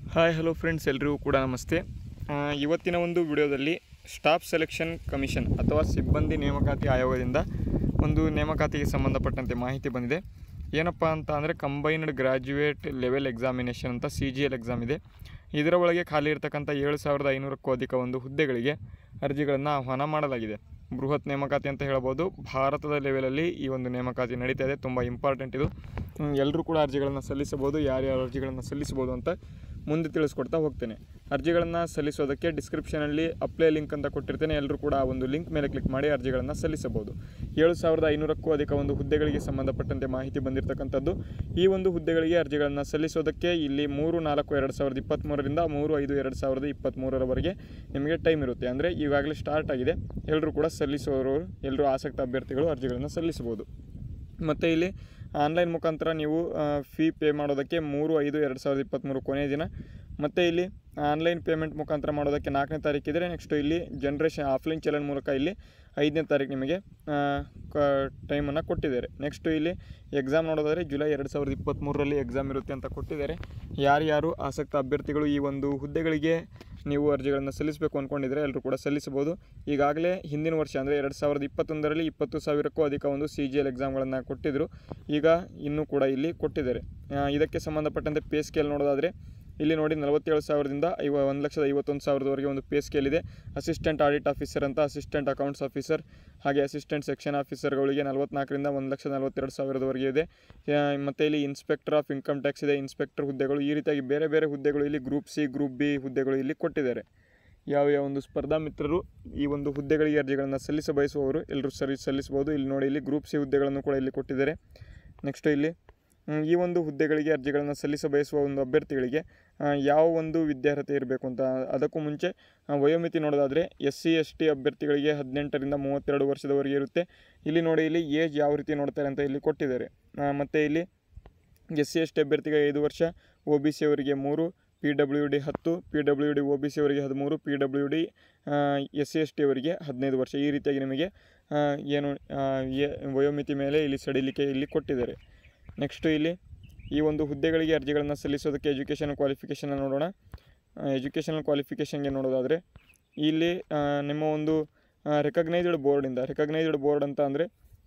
hi hello friends ಎಲ್ರಿಗೂ ಕೂಡ ನಮಸ್ತೆ ಆ, ಇವತ್ತಿನ ಒಂದು ವಿಡಿಯೋದಲ್ಲಿ ಸ್ಟಾಫ್ ಸೆಲೆಕ್ಷನ್ ಕಮಿಷನ್ ಅಥವಾ ಸಿಬ್ಬಂದಿ ನೇಮಕಾತಿ ಆಯೋಗದಿಂದ ಒಂದು ನೇಮಕಾತಿಗೆ ಸಂಬಂಧಪಟ್ಟಂತೆ ಮಾಹಿತಿ ಬಂದಿದೆ ಏನಪ್ಪ ಅಂತ ಅಂದರೆ ಕಂಬೈನ್ಡ್ ಗ್ರ್ಯಾಜುಯೇಟ್ ಲೆವೆಲ್ ಎಕ್ಸಾಮಿನೇಷನ್ ಅಂತ ಸಿ ಜಿ ಎಲ್ ಎಕ್ಸಾಮ್ ಇದೆ ಇದರ ಒಳಗೆ ಖಾಲಿ ಇರತಕ್ಕಂಥ ಏಳು ಸಾವಿರದ ಐನೂರಕ್ಕೂ ಅಧಿಕ ಒಂದು ಹುದ್ದೆಗಳಿಗೆ ಅರ್ಜಿಗಳನ್ನು ಆಹ್ವಾನ ಮಾಡಲಾಗಿದೆ ಬೃಹತ್ ನೇಮಕಾತಿ ಅಂತ ಹೇಳ್ಬೋದು ಭಾರತದ ಲೆವೆಲಲ್ಲಿ ಈ ಒಂದು ನೇಮಕಾತಿ ನಡೀತಾ ಇದೆ ತುಂಬ ಇಂಪಾರ್ಟೆಂಟ್ ಇದು ಎಲ್ಲರೂ ಕೂಡ ಅರ್ಜಿಗಳನ್ನು ಸಲ್ಲಿಸಬಹುದು ಯಾರ್ಯಾರು ಅರ್ಜಿಗಳನ್ನು ಸಲ್ಲಿಸಬಹುದು ಅಂತ ಮುಂದೆ ತಿಳಿಸ್ಕೊಡ್ತಾ ಹೋಗ್ತೇನೆ ಅರ್ಜಿಗಳನ್ನು ಸಲ್ಲಿಸೋದಕ್ಕೆ ಡಿಸ್ಕ್ರಿಪ್ಷನಲ್ಲಿ ಅಪ್ಲೈ ಲಿಂಕ್ ಅಂತ ಕೊಟ್ಟಿರ್ತೇನೆ ಎಲ್ಲರೂ ಕೂಡ ಆ ಒಂದು ಲಿಂಕ್ ಮೇಲೆ ಕ್ಲಿಕ್ ಮಾಡಿ ಅರ್ಜಿಗಳನ್ನು ಸಲ್ಲಿಸಬಹುದು ಏಳು ಸಾವಿರದ ಐನೂರಕ್ಕೂ ಅಧಿಕ ಒಂದು ಹುದ್ದೆಗಳಿಗೆ ಸಂಬಂಧಪಟ್ಟಂತೆ ಮಾಹಿತಿ ಬಂದಿರತಕ್ಕಂಥದ್ದು ಈ ಒಂದು ಹುದ್ದೆಗಳಿಗೆ ಅರ್ಜಿಗಳನ್ನು ಸಲ್ಲಿಸೋದಕ್ಕೆ ಇಲ್ಲಿ ಮೂರು ನಾಲ್ಕು ಎರಡು ಸಾವಿರದ ಇಪ್ಪತ್ತ್ಮೂರರಿಂದ ಮೂರು ಐದು ಎರಡು ಸಾವಿರದ ಇಪ್ಪತ್ತ್ಮೂರರವರೆಗೆ ನಿಮಗೆ ಟೈಮ್ ಇರುತ್ತೆ ಅಂದರೆ ಈಗಾಗಲೇ ಸ್ಟಾರ್ಟ್ ಆಗಿದೆ ಎಲ್ಲರೂ ಕೂಡ ಸಲ್ಲಿಸೋರು ಎಲ್ಲರೂ ಆಸಕ್ತ ಅಭ್ಯರ್ಥಿಗಳು ಅರ್ಜಿಗಳನ್ನು ಸಲ್ಲಿಸಬಹುದು ಮತ್ತು ಇಲ್ಲಿ ಆನ್ಲೈನ್ ಮುಖಾಂತರ ನೀವು ಫೀ ಪೇ ಮಾಡೋದಕ್ಕೆ ಮೂರು ಐದು ಎರಡು ಸಾವಿರದ ಇಪ್ಪತ್ತ್ಮೂರು ಕೊನೆಯ ದಿನ ಮತ್ತು ಇಲ್ಲಿ ಆನ್ಲೈನ್ ಪೇಮೆಂಟ್ ಮುಖಾಂತರ ಮಾಡೋದಕ್ಕೆ ನಾಲ್ಕನೇ ತಾರೀಕಿದ್ರೆ ನೆಕ್ಸ್ಟು ಇಲ್ಲಿ ಜನ್ರೇಷನ್ ಆಫ್ಲೈನ್ ಚಲನ್ ಮೂಲಕ ಇಲ್ಲಿ ಐದನೇ ತಾರೀಕು ನಿಮಗೆ ಟೈಮನ್ನು ಕೊಟ್ಟಿದ್ದಾರೆ ನೆಕ್ಸ್ಟು ಇಲ್ಲಿ ಎಕ್ಸಾಮ್ ನೋಡೋದಾದರೆ ಜುಲೈ ಎರಡು ಸಾವಿರದ ಇಪ್ಪತ್ತ್ಮೂರರಲ್ಲಿ ಎಕ್ಸಾಮ್ ಇರುತ್ತೆ ಅಂತ ಕೊಟ್ಟಿದ್ದಾರೆ ಯಾರ್ಯಾರು ಆಸಕ್ತ ಅಭ್ಯರ್ಥಿಗಳು ಈ ಒಂದು ಹುದ್ದೆಗಳಿಗೆ ನೀವು ಅರ್ಜಿಗಳನ್ನು ಸಲ್ಲಿಸಬೇಕು ಅಂದ್ಕೊಂಡಿದ್ರೆ ಎಲ್ಲರೂ ಕೂಡ ಸಲ್ಲಿಸಬಹುದು ಈಗಾಗಲೇ ಹಿಂದಿನ ವರ್ಷ ಅಂದರೆ ಎರಡು ಸಾವಿರದ ಇಪ್ಪತ್ತೊಂದರಲ್ಲಿ ಇಪ್ಪತ್ತು ಸಾವಿರಕ್ಕೂ ಅಧಿಕ ಒಂದು ಸಿ ಜಿ ಎಲ್ ಎಕ್ಸಾಮ್ಗಳನ್ನು ಕೊಟ್ಟಿದ್ದರು ಈಗ ಇನ್ನೂ ಕೂಡ ಇಲ್ಲಿ ಕೊಟ್ಟಿದ್ದಾರೆ ಆ, ಇದಕ್ಕೆ ಸಂಬಂಧಪಟ್ಟಂತೆ ಪೇ ಸ್ಕೇಲ್ ನೋಡೋದಾದರೆ ಇಲ್ಲಿ ನೋಡಿ ನಲವತ್ತೇಳು ಸಾವಿರದಿಂದ ಐವ ಒಂದು ಲಕ್ಷದ ಐವತ್ತೊಂದು ಸಾವಿರದವರೆಗೆ ಒಂದು ಪೇ ಸ್ಕೇಲ್ ಇದೆ ಅಸಿಸ್ಟೆಂಟ್ ಆಡಿಟ್ ಆಫೀಸರ್ ಅಂತ ಅಸಿಸ್ಟೆಂಟ್ ಅಕೌಂಟ್ಸ್ ಆಫೀಸರ್ ಹಾಗೆ ಅಸಿಸ್ಟೆಂಟ್ ಸೆಕ್ಷನ್ ಆಫೀಸರ್ಗಳಿಗೆ ನಲವತ್ನಾಲ್ಕರಿಂದ ಒಂದು ಲಕ್ಷದ ನಲವತ್ತೆರಡು ಸಾವಿರದವರೆಗೆ ಇದೆ ಆ, ಮತ್ತು ಇಲ್ಲಿ ಇನ್ಸ್ಪೆಕ್ಟರ್ ಆಫ್ ಇನ್ಕಮ್ ಟ್ಯಾಕ್ಸ್ ಇದೆ ಇನ್ಸ್ಪೆಕ್ಟರ್ ಹುದ್ದೆಗಳು ಈ ರೀತಿಯಾಗಿ ಬೇರೆ ಬೇರೆ ಹುದ್ದೆಗಳು ಇಲ್ಲಿ ಗ್ರೂಪ್ ಸಿ ಗ್ರೂಪ್ ಬಿ ಹುದ್ದೆಗಳು ಇಲ್ಲಿ ಕೊಟ್ಟಿದ್ದಾರೆ ಯಾವ ಯಾವ ಒಂದು ಸ್ಪರ್ಧಾ ಮಿತ್ರರು ಈ ಒಂದು ಹುದ್ದೆಗಳಿಗೆ ಅರ್ಜಿಗಳನ್ನು ಸಲ್ಲಿಸ ಬಯಸುವವರು ಎಲ್ಲರೂ ಸರಿ ಸಲ್ಲಿಸಬಹುದು ಇಲ್ಲಿ ನೋಡಿ ಇಲ್ಲಿ ಗ್ರೂಪ್ ಸಿ ಹುದ್ದೆಗಳನ್ನು ಕೂಡ ಇಲ್ಲಿ ಕೊಟ್ಟಿದ್ದಾರೆ ನೆಕ್ಸ್ಟ್ ಇಲ್ಲಿ ಹ್ಮ್, ಈ ಒಂದು ಹುದ್ದೆಗಳಿಗೆ ಅರ್ಜಿಗಳನ್ನು ಸಲ್ಲಿಸ ಬಯಸುವ ಒಂದು ಅಭ್ಯರ್ಥಿಗಳಿಗೆ ಆ, ಯಾವ ಒಂದು ವಿದ್ಯಾರ್ಹತೆ ಇರಬೇಕು ಅಂತ ಅದಕ್ಕೂ ಮುಂಚೆ ಆ, ವಯೋಮಿತಿ ನೋಡೋದಾದರೆ ಎಸ್ ಸಿ ಎಸ್ ಟಿ ಅಭ್ಯರ್ಥಿಗಳಿಗೆ ಹದಿನೆಂಟರಿಂದ ಮೂವತ್ತೆರಡು ವರ್ಷದವರೆಗೆ ಇರುತ್ತೆ ಇಲ್ಲಿ ನೋಡಿ ಇಲ್ಲಿ ಏಜ್ ಯಾವ ರೀತಿ ನೋಡ್ತಾರೆ ಅಂತ ಇಲ್ಲಿ ಕೊಟ್ಟಿದ್ದಾರೆ ಮತ್ತು ಇಲ್ಲಿ ಎಸ್ ಸಿ ಎಸ್ ಟಿ ಅಭ್ಯರ್ಥಿಗೆ ಐದು ವರ್ಷ ಒ ಬಿ ಸಿ ಅವರಿಗೆ ಮೂರು ಪಿ ಡಬ್ಲ್ಯೂ ಡಿ ಹತ್ತು P W D O B C ಅವರಿಗೆ ಹದಿಮೂರು P W D S C S T ಅವರಿಗೆ ಹದಿನೈದು ವರ್ಷ ಈ ರೀತಿಯಾಗಿ ನಿಮಗೆ ಆ, ಏನು ಆ, ಎ- ವಯೋಮಿತಿ ಮೇಲೆ ಇಲ್ಲಿ ಸಡಿಲಿಕೆ ಇಲ್ಲಿ ಕೊಟ್ಟಿದ್ದಾರೆ ನೆಕ್ಸ್ಟು ಇಲ್ಲಿ ಈ ಒಂದು ಹುದ್ದೆಗಳಿಗೆ ಅರ್ಜಿಗಳನ್ನು ಸಲ್ಲಿಸೋದಕ್ಕೆ ಎಜುಕೇಷನ್ ಕ್ವಾಲಿಫಿಕೇಷನ್ ನೋಡೋಣ ಎಜುಕೇಷನಲ್ ಕ್ವಾಲಿಫಿಕೇಷನ್ಗೆ ನೋಡೋದಾದರೆ ಇಲ್ಲಿ ಆ, ನಿಮ್ಮ ಒಂದು ರೆಕಗ್ನೈಸ್ಡ್ ಬೋರ್ಡಿಂದ ರೆಕಗ್ನೈಸ್ಡ್ ಬೋರ್ಡ್ ಅಂತ ಅಂದರೆ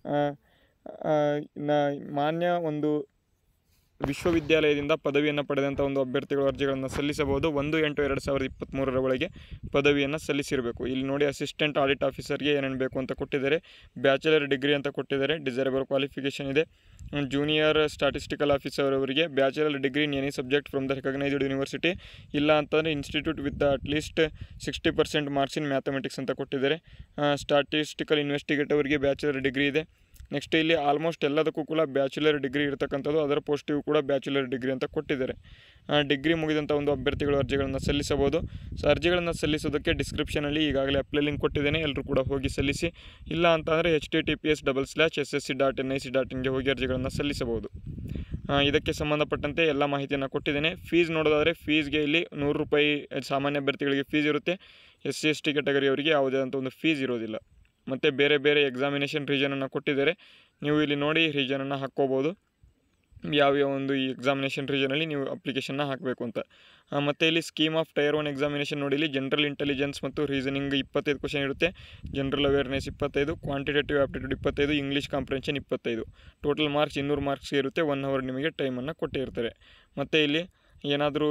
ಮಾನ್ಯ ಒಂದು ವಿಶ್ವವಿದ್ಯಾಲಯದಿಂದ ಪದವಿಯನ್ನು ಪಡೆದಂಥ ಒಂದು ಅಭ್ಯರ್ಥಿಗಳು ಅರ್ಜಿಗಳನ್ನು ಸಲ್ಲಿಸಬಹುದು ಒಂದು ಎಂಟು ಎರಡು ಸಾವಿರದ ಇಪ್ಪತ್ತ್ಮೂರರ ಒಳಗೆ ಪದವಿಯನ್ನು ಸಲ್ಲಿಸಿರಬೇಕು ಇಲ್ಲಿ ನೋಡಿ ಅಸಿಸ್ಟೆಂಟ್ ಆಡಿಟ್ ಆಫೀಸರ್ಗೆ ಏನೇನು ಬೇಕು ಅಂತ ಕೊಟ್ಟಿದ್ದಾರೆ ಬ್ಯಾಚುಲರ್ ಡಿಗ್ರಿ ಅಂತ ಕೊಟ್ಟಿದ್ದಾರೆ ಡಿಸೈರಬಲ್ ಕ್ವಾಲಿಫಿಕೇಷನ್ ಇದೆ ಜೂನಿಯರ್ ಸ್ಟಾಟಿಸ್ಟಿಕಲ್ ಆಫೀಸರ್ ಅವರಿಗೆ bachelor degree in any subject from the recognised university ಇಲ್ಲ ಅಂತಂದರೆ institute with at least sixty percent marks in mathematics ಅಂತ ಕೊಟ್ಟಿದ್ದಾರೆ ಸ್ಟಾಟಿಸ್ಟಿಕಲ್ ಇನ್ವೆಸ್ಟಿಗೇಟರ್ಗೆ ಬ್ಯಾಚುಲರ್ ಡಿಗ್ರಿ ಇದೆ ನೆಕ್ಸ್ಟ್ ಇಲ್ಲಿ ಆಲ್ಮೋಸ್ಟ್ ಎಲ್ಲದಕ್ಕೂ ಕೂಡ ಬ್ಯಾಚುಲರ್ ಡಿಗ್ರಿ ಇರತಕ್ಕಂಥದ್ದು ಅದರ ಪೋಸ್ಟಿಗೂ ಕೂಡ ಬ್ಯಾಚುಲರ್ ಡಿಗ್ರಿ ಅಂತ ಕೊಟ್ಟಿದ್ದಾರೆ ಡಿಗ್ರಿ ಮುಗಿದಂಥ ಒಂದು ಅಭ್ಯರ್ಥಿಗಳು ಅರ್ಜಿಗಳನ್ನು ಸಲ್ಲಿಸಬಹುದು ಸೊ ಅರ್ಜಿಗಳನ್ನು ಸಲ್ಲಿಸೋದಕ್ಕೆ ಡಿಸ್ಕ್ರಿಪ್ಷನಲ್ಲಿ ಈಗಾಗಲೇ ಅಪ್ಲೈ ಲಿಂಕ್ ಕೊಟ್ಟಿದ್ದೇನೆ ಎಲ್ಲರೂ ಕೂಡ ಹೋಗಿ ಸಲ್ಲಿಸಿ ಇಲ್ಲ ಅಂತಂದರೆ H T T P S double slash S S C dot N I C dot ಇನ್ಗೆ ಹೋಗಿ ಅರ್ಜಿಗಳನ್ನು ಸಲ್ಲಿಸಬಹುದು ಆ, ಇದಕ್ಕೆ ಸಂಬಂಧಪಟ್ಟಂತೆ ಎಲ್ಲ ಮಾಹಿತಿಯನ್ನು ಕೊಟ್ಟಿದ್ದೇನೆ ಫೀಸ್ ನೋಡೋದಾದರೆ ಫೀಸ್ಗೆ ಇಲ್ಲಿ ನೂರು ರೂಪಾಯಿ ಸಾಮಾನ್ಯ ಅಭ್ಯರ್ಥಿಗಳಿಗೆ ಫೀಸ್ ಇರುತ್ತೆ ಎಸ್ ಸಿ ಎಸ್ ಟಿ ಕ್ಯಾಟಗರಿಯವರಿಗೆ ಯಾವುದೇ ಅಂತ ಒಂದು ಫೀಸ್ ಇರೋದಿಲ್ಲ ಮತ್ತು ಬೇರೆ ಬೇರೆ ಎಕ್ಸಾಮಿನೇಷನ್ ರೀಜನನ್ನು ಕೊಟ್ಟಿದ್ದಾರೆ ನೀವು ಇಲ್ಲಿ ನೋಡಿ ರೀಜನನ್ನು ಹಾಕ್ಕೋಬೋದು ಯಾವ್ಯಾವ ಒಂದು ಈ ಎಕ್ಸಾಮಿನೇಷನ್ ರೀಜನಲ್ಲಿ ನೀವು ಅಪ್ಲಿಕೇಶನ್ನ ಹಾಕಬೇಕು ಅಂತ ಆ, ಮತ್ತು ಇಲ್ಲಿ scheme of tier one examination ನೋಡಿ ಇಲ್ಲಿ ಜನರಲ್ ಇಂಟೆಲಿಜೆನ್ಸ್ ಮತ್ತು ರೀಸನಿಂಗ್ ಇಪ್ಪತ್ತೈದು ಕ್ವಶನ್ ಇರುತ್ತೆ ಜನರಲ್ ಅವೇರ್ನೆಸ್ ಇಪ್ಪತ್ತೈದು ಕ್ವಾಂಟಿಟೇಟಿವ್ ಆಪ್ಟಿಟ್ಯೂಡ್ ಇಪ್ಪತ್ತೈದು ಇಂಗ್ಲೀಷ್ ಕಾಂಪ್ರೆನ್ಷನ್ ಇಪ್ಪತ್ತೈದು ಟೋಟಲ್ ಮಾರ್ಕ್ಸ್ ಇನ್ನೂರು ಮಾರ್ಕ್ಸ್ ಇರುತ್ತೆ ಒನ್ ಅವರ್ ನಿಮಗೆ ಟೈಮನ್ನು ಕೊಟ್ಟಿರ್ತಾರೆ ಮತ್ತು ಇಲ್ಲಿ ಏನಾದರೂ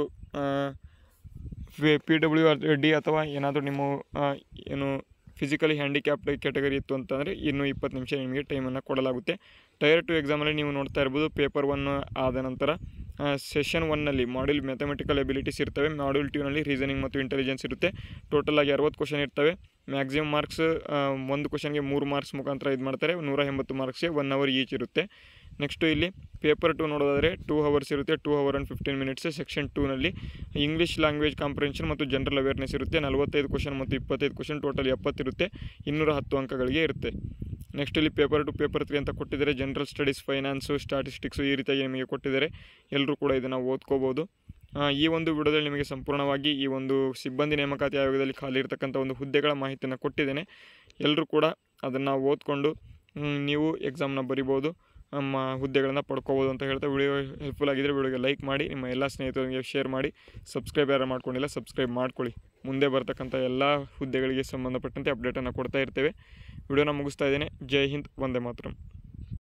ಪಿ ಡಬ್ಲ್ಯೂ ಡಿ ಅಥವಾ ಏನಾದರೂ ನಿಮ್ಮ ಆ, ಏನು ಫಿಸಿಕಲಿ ಹ್ಯಾಂಡಿಕ್ಯಾಪ್ಡ್ ಕ್ಯಾಟಗರಿ ಇತ್ತು ಅಂತಂದರೆ ಇನ್ನೂ ಇಪ್ಪತ್ತು ನಿಮಿಷ ನಿಮಗೆ ಟೈಮನ್ನು ಕೊಡಲಾಗುತ್ತೆ ಟೈರ್ ಟು ಎಕ್ಸಾಮಲ್ಲಿ ನೀವು ನೋಡ್ತಾ ಇರ್ಬೋದು ಪೇಪರ್ ಒನ್ ಆದ ನಂತರ ಸೆಷನ್ ಒನ್ನಲ್ಲಿ ಮಾಡ್ಯೂಲ್ ಮ್ಯಾಥಮೆಟಿಕಲ್ ಎಬಿಲಿಟೀಸ್ ಇರ್ತವೆ ಮಾಡ್ಯೂಲ್ ಟ್ಯೂನಲ್ಲಿ ರೀಸನಿಂಗ್ ಮತ್ತು ಇಂಟೆಲಿಜೆನ್ಸ್ ಇರುತ್ತೆ ಟೋಟಲ್ ಆಗಿ ಅರವತ್ತು ಕ್ವಶನ್ ಇರ್ತವೆ ಮ್ಯಾಕ್ಸಿಮಮ್ ಮಾರ್ಕ್ಸ್ ಒಂದು ಕ್ವಶನ್ಗೆ ಮೂರು ಮಾರ್ಕ್ಸ್ ಮುಖಾಂತರ ಇದು ಮಾಡ್ತಾರೆ ನೂರ ಎಂಬತ್ತು ಮಾರ್ಕ್ಸ್ಗೆ ಒನ್ ಅವರ್ ಈಚ್ ಇರುತ್ತೆ ನೆಕ್ಸ್ಟು ಇಲ್ಲಿ ಪೇಪರ್ ಟು ನೋಡೋದಾದರೆ ಟೂ ಅವರ್ಸ್ ಇರುತ್ತೆ two hour and fifteen minutes section ಟೂನಲ್ಲಿ ಇಂಗ್ಲೀಷ್ ಲ್ಯಾಂಗ್ವೇಜ್ ಕಾಂಪ್ರೆನ್ಷನ್ ಮತ್ತು ಜನರಲ್ ಅವೇರ್ನೆಸ್ ಇರುತ್ತೆ ನಲವತ್ತೈದು ಕ್ವಶನ್ ಮತ್ತು ಇಪ್ಪತ್ತೈದು ಕ್ವಶನ್ ಟೋಟಲ್ ಎಪ್ಪತ್ತಿರುತ್ತೆ ಇನ್ನೂರ ಹತ್ತು ಅಂಕಗಳಿಗೆ ಇರುತ್ತೆ ನೆಕ್ಸ್ಟ್ ಇಲ್ಲಿ ಪೇಪರ್ ಟು ಪೇಪರ್ ತ್ರೀ ಅಂತ ಕೊಟ್ಟಿದ್ದಾರೆ ಜನರಲ್ ಸ್ಟಡೀಸ್ ಫೈನಾನ್ಸು ಸ್ಟಾಟಿಸ್ಟಿಕ್ಸು ಈ ರೀತಿಯಾಗಿ ನಿಮಗೆ ಕೊಟ್ಟಿದ್ದಾರೆ ಎಲ್ಲರೂ ಕೂಡ ಇದನ್ನು ಓದ್ಕೋಬೋದು ಆ, ಈ ಒಂದು ವಿಡಿಯೋದಲ್ಲಿ ನಿಮಗೆ ಸಂಪೂರ್ಣವಾಗಿ ಈ ಒಂದು ಸಿಬ್ಬಂದಿ ನೇಮಕಾತಿ ಆಯೋಗದಲ್ಲಿ ಖಾಲಿ ಇರತಕ್ಕಂಥ ಒಂದು ಹುದ್ದೆಗಳ ಮಾಹಿತಿಯನ್ನು ಕೊಟ್ಟಿದ್ದೇನೆ ಎಲ್ಲರೂ ಕೂಡ ಅದನ್ನು ಓದ್ಕೊಂಡು ಮ್, ನೀವು ಎಕ್ಸಾಮ್ನ ಬರಿಬೋದು ನಮ್ಮ ಹುದ್ದೆಗಳನ್ನು ಪಡ್ಕೋಬೋದು ಅಂತ ಹೇಳ್ತಾ ವಿಡಿಯೋ ಹೆಲ್ಪ್ಫುಲ್ ಆಗಿದ್ದರೆ ವಿಡಿಯೋಗೆ ಲೈಕ್ ಮಾಡಿ ನಿಮ್ಮ ಎಲ್ಲ ಸ್ನೇಹಿತರಿಗೆ ಶೇರ್ ಮಾಡಿ ಸಬ್ಸ್ಕ್ರೈಬ್ ಯಾರು ಮಾಡ್ಕೊಂಡಿಲ್ಲ ಸಬ್ಸ್ಕ್ರೈಬ್ ಮಾಡ್ಕೊಳ್ಳಿ ಮುಂದೆ ಬರ್ತಕ್ಕಂಥ ಎಲ್ಲ ಹುದ್ದೆಗಳಿಗೆ ಸಂಬಂಧಪಟ್ಟಂತೆ ಅಪ್ಡೇಟನ್ನು ಕೊಡ್ತಾ ಇರ್ತೇವೆ ವಿಡಿಯೋನ ಮುಗಿಸ್ತಾ ಇದ್ದೇನೆ ಜೈ ಹಿಂದ್ ವಂದೇ ಮಾತರಂ